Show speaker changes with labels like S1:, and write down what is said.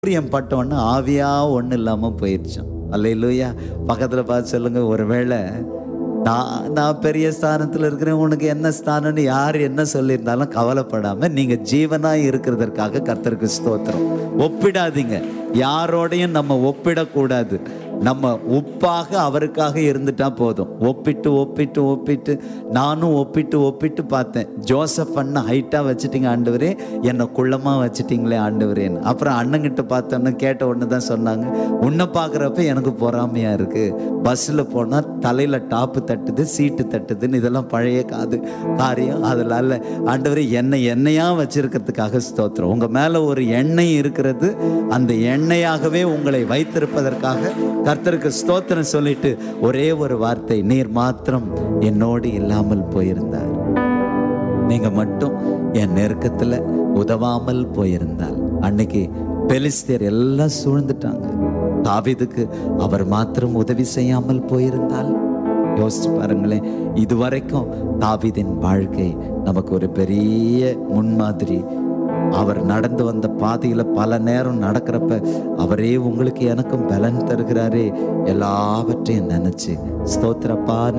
S1: சூரியன் பட்டோன்னு ஆவியா ஒன்றும் இல்லாமல் போயிடுச்சான் அல்லையிலூயா பக்கத்தில் பார்த்து சொல்லுங்க ஒருவேளை நான் நான் பெரிய ஸ்தானத்தில் இருக்கிறேன் உனக்கு என்ன ஸ்தானம்னு யார் என்ன சொல்லியிருந்தாலும் கவலைப்படாம நீங்க ஜீவனா இருக்கிறதற்காக கர்த்தருக்கு ஸ்தோத்திரம் ஒப்பிடாதீங்க யாரோடையும் நம்ம ஒப்பிடக்கூடாது நம்ம உப்பாக அவருக்காக இருந்துட்டா போதும் ஒப்பிட்டு ஒப்பிட்டு ஒப்பிட்டு நானும் ஒப்பிட்டு ஒப்பிட்டு பார்த்தேன் ஜோசப் அண்ணன் ஹைட்டாக வச்சுட்டீங்க ஆண்டவரே என்னை குள்ளமாக வச்சுட்டீங்களே ஆண்டவரேன்னு அப்புறம் அண்ணங்கிட்ட பார்த்தோன்னு கேட்ட ஒன்று தான் சொன்னாங்க உன்னை பார்க்குறப்ப எனக்கு பொறாமையாக இருக்குது பஸ்ஸில் போனால் தலையில் டாப்பு தட்டுது சீட்டு தட்டுதுன்னு இதெல்லாம் பழைய காது காரியம் அதனால ஆண்டவரே என்னை எண்ணெயாக வச்சிருக்கிறதுக்காக ஸ்தோத்திரம் உங்கள் மேலே ஒரு எண்ணெய் இருக்கிறது அந்த எண்ணெயாகவே உங்களை வைத்திருப்பதற்காக கர்த்தருக்கு ஸ்தோத்திரம் சொல்லிட்டு ஒரே ஒரு வார்த்தை நீர் மாத்திரம் என்னோடு இல்லாமல் போயிருந்தார் நீங்க மட்டும் என் நெருக்கத்துல உதவாமல் போயிருந்தால் அன்னைக்கு பெலிஸ்தியர் எல்லாம் சூழ்ந்துட்டாங்க தாவீதுக்கு அவர் மாத்திரம் உதவி செய்யாமல் போயிருந்தால் யோசிச்சு பாருங்களேன் இதுவரைக்கும் தாவீதின் வாழ்க்கை நமக்கு ஒரு பெரிய முன்மாதிரி அவர் நடந்து வந்த பாதையில பல நேரம் நடக்கிறப்ப அவரே உங்களுக்கு எனக்கும் பலன் தருகிறாரே எல்லாவற்றையும் நினைச்சு ஸ்தோத்திரப்பா